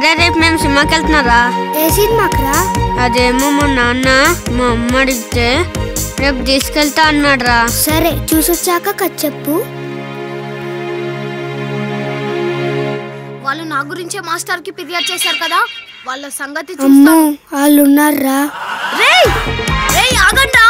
అరే రేపు మేము సినిమాకి వెళ్తున్నారా ఏ సినిమాకి రా అదేమో మా నాన్న మా అమ్మ అడిగితే రేపు తీసుకెళ్తా అన్నాడు రా సరే చూసొచ్చాక కథ చెప్పు వాళ్ళు నా గురించే మాస్టర్ కి ఫిర్యాదు చేశారు కదా వాళ్ళ సంగతి అమ్మో వాళ్ళు ఉన్నారా రేయ్ రేయ్ ఆగండ్రా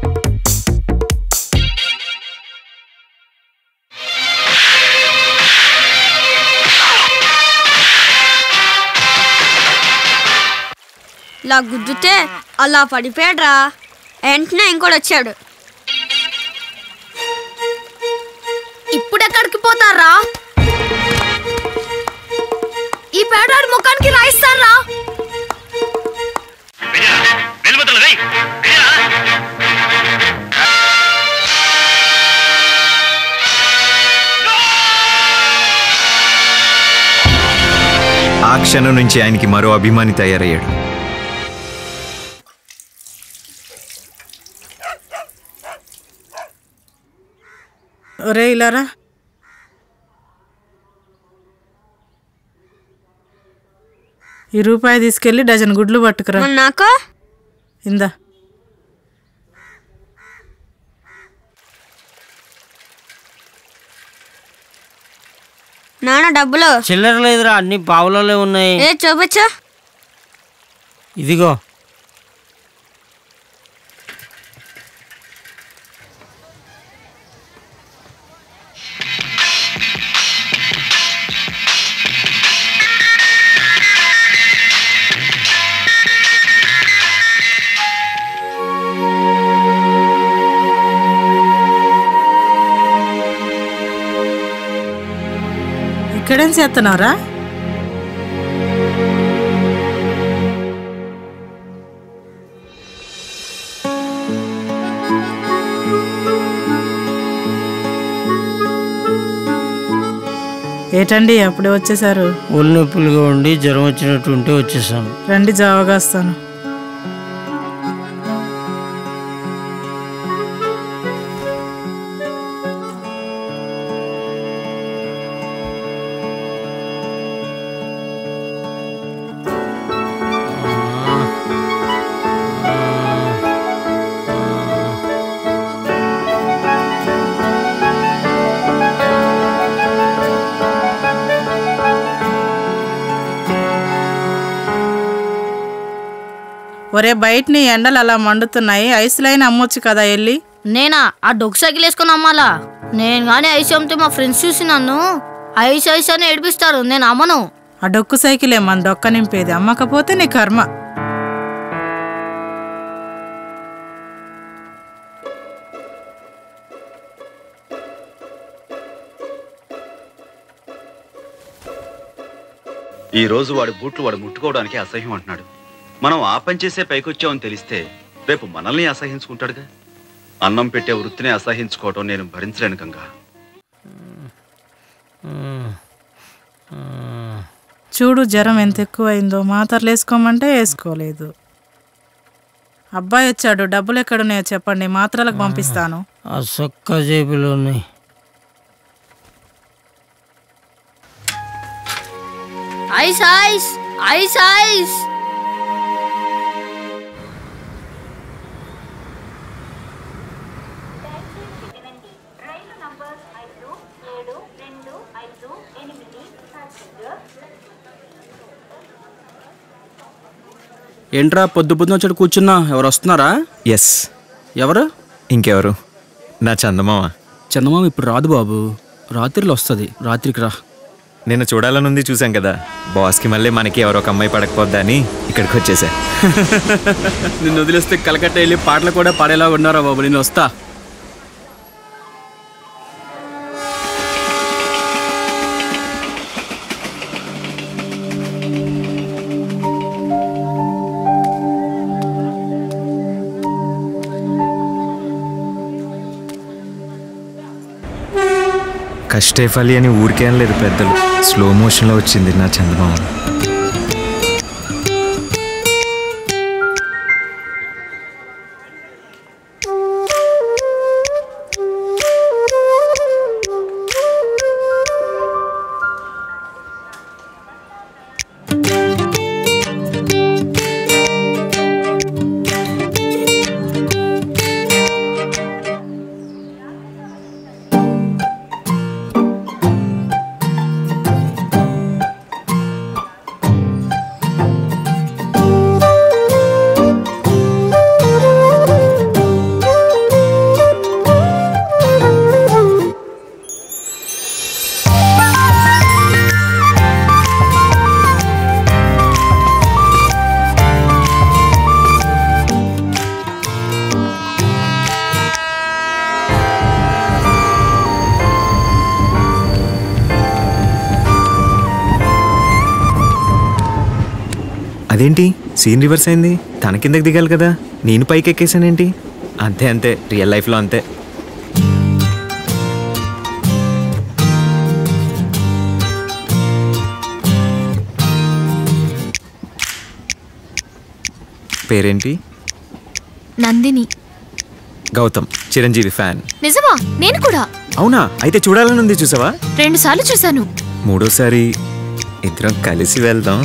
ఇలా గుద్దుతే అలా పడిపోయాడురా వెంటనే ఇంకోటి వచ్చాడు ఇప్పుడు ఎక్కడికి పోతారా ఈ పేడాడి ముఖానికి రాయిస్తారా వెళ్ళిపోతున్నా రేయ్ ఆ క్షణం నుంచి ఆయనకి మరో అభిమాని తయారయ్యాడు ఒరే ఇలారా ఈ రూపాయి తీసుకెళ్ళి డజన్ గుడ్లు పట్టుకురా మరి నాకు ఇందా నాన్న డబ్బులు చిల్లర లేదురా అన్ని పావులలో ఉన్నాయి ఏ చూపించు ఇదిగో ఇక్కడేం చేస్తున్నావురా ఏటండి అప్పుడే వచ్చేసారు ఒళ్ళు నొప్పులుగా ఉండి జ్వరం వచ్చినట్టు ఉంటే వచ్చేసాను రండి జావగా వస్తాను ఒరే బయటని ఎండలు అలా మండుతున్నాయి ఐస్ లైన్ అమ్మొచ్చు కదా వెళ్ళి నేనా ఆ డొక్ సైకిల్ వేసుకుని అమ్మాలా నేను కానీ ఐస్ అమ్మితే మా ఫ్రెండ్స్ చూసి నన్ను ఐస్ ఐస్ అని ఏడిపిస్తారు నేను అమ్మను ఆ డొక్కు సైకిలే మన డొక్క నింపేది అమ్మకపోతే నీ కర్మ ఈ రోజు వాడి బూట్లు వాడు ముట్టుకోవడానికి అసహ్యం అంటున్నాడు మనం ఆ పని చేసే పైకొచ్చామని తెలిస్తే రేపు మనల్ని అసహించుకుంటాడుగా అన్నం పెట్టే వృత్తిని అసహించుకోవటం నేను భరించలేను గంగా చూడు జ్వరం ఎంత ఎక్కువైందో మాత్రలు వేసుకోమంటే వేసుకోలేదు అబ్బాయి వచ్చాడు డబ్బులు ఎక్కడున్నాయో చెప్పండి మాత్రలకు పంపిస్తాను ఆ సొక్క జేబులో ఉన్నాయి ఐస్ ఐస్ ఐస్ ఐస్ ఏంట్రా పొద్దు పొద్దున వచ్చాడు కూర్చున్నా ఎవరు వస్తున్నారా ఎస్ ఎవరు ఇంకెవరు నా చందమామ చందమామ ఇప్పుడు రాదు బాబు రాత్రిలో వస్తుంది రాత్రికి రా నిన్ను చూడాలనుంది చూసాం కదా బాస్కి మళ్ళీ మనకి ఎవరో ఒక అమ్మాయి పడకపోద్దా అని ఇక్కడికి వచ్చేసా నిన్ను వదిలేస్తే కలకట్ట వెళ్ళి పాటలు కూడా పాడేలా ఉన్నారా బాబు నేను వస్తా కష్టే ఫలి అని ఊరికే అనలేదు పెద్దలు స్లో మోషన్లో వచ్చింది నా చందమామ అదేంటి సీన్ రివర్స్ అయింది తన కిందకి దిగాలి కదా నేను పైకి ఎక్కేసానేంటి అంతే అంతే రియల్ లైఫ్లో అంతే పేరేంటి నందిని గౌతమ్ చిరంజీవి ఫ్యాన్ నిజమా నేను కూడా అవునా అయితే చూడాలని ఉంది చూసావా రెండు సార్లు చూశాను మూడోసారి ఇద్దరం కలిసి వెళ్దాం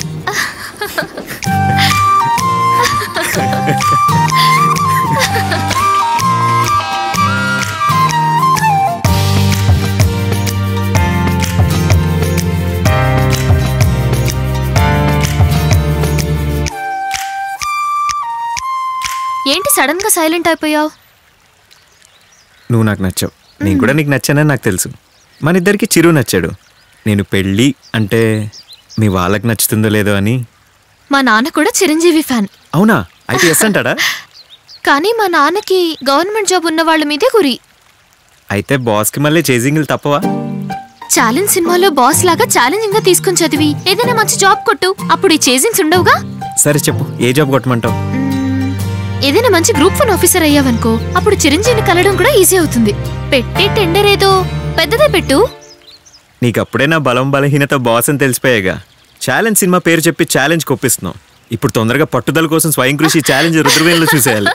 ఏంటి సడన్ గా సైలెంట్ అయిపోయావు నువ్వు నాకు నచ్చావు నేను కూడా నీకు నచ్చానని నాకు తెలుసు మన ఇద్దరికి చిరు నచ్చాడు నేను పెళ్ళి అంటే మీ వాళ్ళకి నచ్చుతుందో లేదో అని మా నాన్న కూడా చిరంజీవి ఫ్యాన్ అవునా అయితే ఎస్ అంటాడా కానీ మా నాన్నకి గవర్నమెంట్ జాబ్ ఉన్న వాళ్ళ మీదే గురి అయితే బాస్కి మళ్ళీ చేజింగ్లు తప్పవా ఛాలెంజ్ సినిమాలో బాస్ లాగా ఛాలెంజింగ్ గా తీసుకుని చదివి ఏదైనా మంచి జాబ్ కొట్టు అప్పుడు ఈ చేజింగ్స్ ఉండవుగా సరే చెప్పు ఏ జాబ్ కొట్టమంటావు ఏదైనా మంచి గ్రూప్ వన్ ఆఫీసర్ అయ్యావనుకో అప్పుడు చిరంజీవిని కలవడం కూడా ఈజీ అవుతుంది పెట్టే టెండర్ ఏదో పెద్దదే పెట్టు నీకు అప్పుడే నా బలం బలహీనత బాస్ అని తెలిసిపోయాగా ఛాలెంజ్ సినిమా పేరు చెప్పి ఛాలెంజ్ కొప్పిస్తున్నావు ఇప్పుడు తొందరగా పట్టుదల కోసం స్వయం కృషి ఛాలెంజ్ రుద్రవేణిలో చూసేయాలి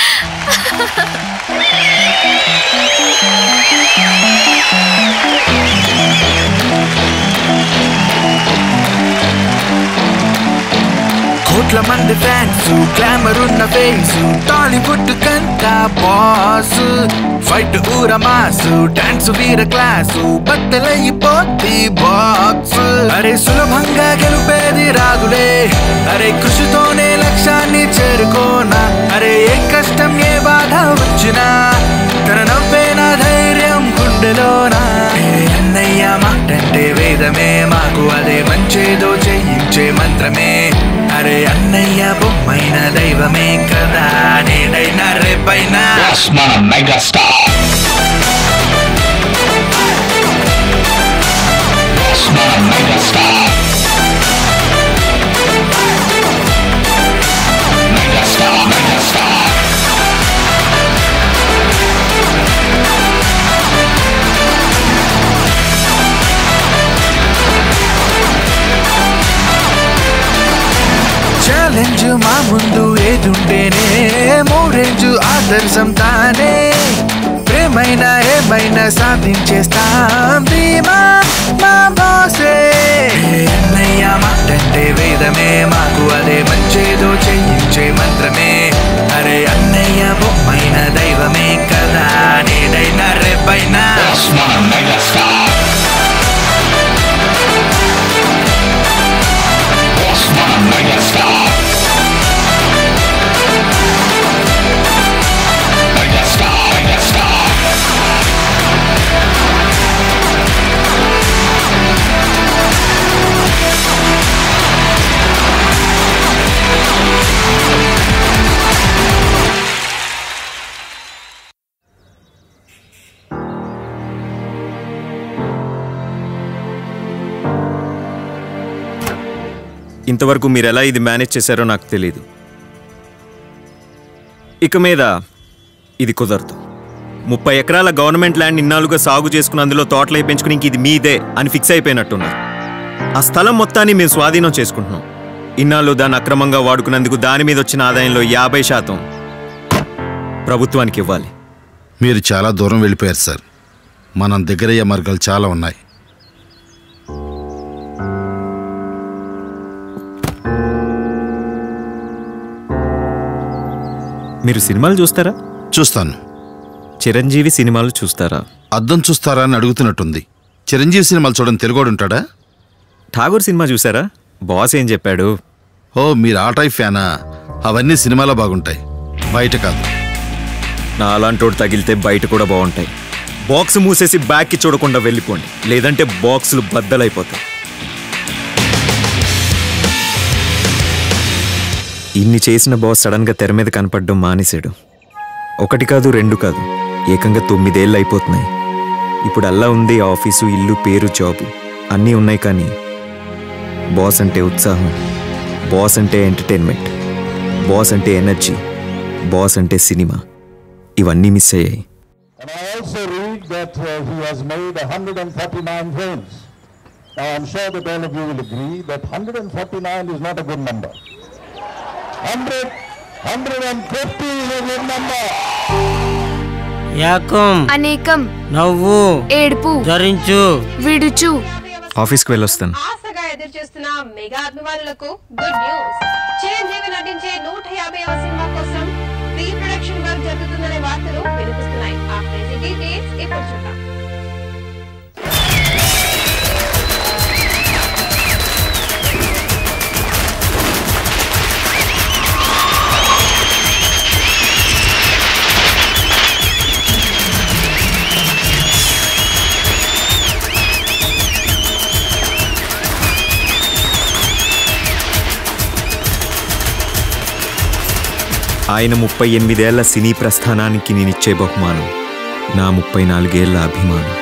కోట్ల మంది ఫ్యాన్స్ గ్లామర్ ఉన్న ఫేస్ టాలీవుడ్ కంట బాస్ ఫైట్ ఊర మాసు డాన్స్ వీర క్లాసు బద్దలైపోద్ది బాక్స్ అరే సులభంగా గెలుపేది రాదులే అరే కృషితోనే లక్ష్యాన్ని చేరుకోనా అరే ఏ కష్టం ఏ బాధ వచ్చినా తన నవ్వే నా ధైర్యం గుండెలోనా ఏ అన్నయ్య మాటంటే వేదమే మాకు అదే మంచేదో చేయించే మంత్రమే అరే అన్నయ్య బొమ్మైన దైవమే కదా నేనైనా రేపైనా ఛాలెంజ్ మా ముందు ఏదుంటేనే మూడేంజు ఆదర్శం తానే ప్రేమైనా ఏమైనా సాధించేస్తాం ధీమా మా బాసే ఏ అన్నయ్య మాటంటే వేదమే మాకు అదే మంచేదో చేయించే మంత్రమే అరే అన్నయ్య బొమ్మైన దైవమే కదా నేనైనా రేపైనా ఇంతవరకు మీరు ఎలా ఇది మేనేజ్ చేశారో నాకు తెలియదు ఇక మీద ఇది కుదరదు ముప్పై ఎకరాల గవర్నమెంట్ ల్యాండ్ ఇన్నాళ్ళుగా సాగు చేసుకుని అందులో తోటలు పెంచుకుని ఇంక ఇది మీదే అని ఫిక్స్ అయిపోయినట్టున్నారు ఆ స్థలం మొత్తాన్ని మేము స్వాధీనం చేసుకుంటున్నాం ఇన్నాళ్ళు దాన్ని అక్రమంగా వాడుకున్నందుకు దాని మీద వచ్చిన ఆదాయంలో యాభై శాతం ప్రభుత్వానికి ఇవ్వాలి మీరు చాలా దూరం వెళ్ళిపోయారు సార్ మనం దగ్గరయ్యే మార్గాలు చాలా ఉన్నాయి మీరు సినిమాలు చూస్తారా చూస్తాను చిరంజీవి సినిమాలు చూస్తారా అద్దం చూస్తారా అని అడుగుతున్నట్టుంది చిరంజీవి సినిమాలు చూడని తెలుగోడు ఉంటాడా ఠాగూర్ సినిమా చూసారా బాస్ ఏం చెప్పాడు ఓ మీరు ఆ టైప్ ఫ్యానా అవన్నీ సినిమాలో బాగుంటాయి బయట కాదు నా అలాంటోడు తగిలితే బయట కూడా బాగుంటాయి బాక్స్ మూసేసి బ్యాక్కి చూడకుండా వెళ్ళిపోండి లేదంటే బాక్సులు బద్దలైపోతాయి ఇన్ని చేసిన బాస్ సడన్గా తెర మీద కనపడడం మానేశాడు ఒకటి కాదు రెండు కాదు ఏకంగా తొమ్మిదేళ్ళు అయిపోతున్నాయి ఇప్పుడు అల్లా ఉంది ఆఫీసు ఇల్లు పేరు జాబు అన్నీ ఉన్నాయి కానీ బాస్ అంటే ఉత్సాహం బాస్ అంటే ఎంటర్టైన్మెంట్ బాస్ అంటే ఎనర్జీ బాస్ అంటే సినిమా ఇవన్నీ మిస్ అయ్యాయి And I also read that uh, he has made 149 films. Now I'm sure that all of you will agree that 149 is not a good number. 100, 150 is a good number. యాకం అనేకం నవ్వు ఏడుపు ధరించు విడుచు ఆఫీస్కి వెళ్ళొస్తాను ఆశగా ఎదురు చూస్తున్న మెగా అభిమానులకు గుడ్ న్యూస్ చిరంజీవి నటించే నూట యాభైవ సినిమా కోసం ప్రీ ప్రొడక్షన్ వర్క్ జరుగుతుందనే వార్తలు వినిపిస్తున్నాయి ఆ క్రేజీ డీటెయిల్స్ ఇప్పుడు చూద్దాం ఆయన ముప్పై ఎనిమిదేళ్ల సినీ ప్రస్థానానికి నేనిచ్చే బహుమానం నా ముప్పై నాలుగేళ్ల అభిమానం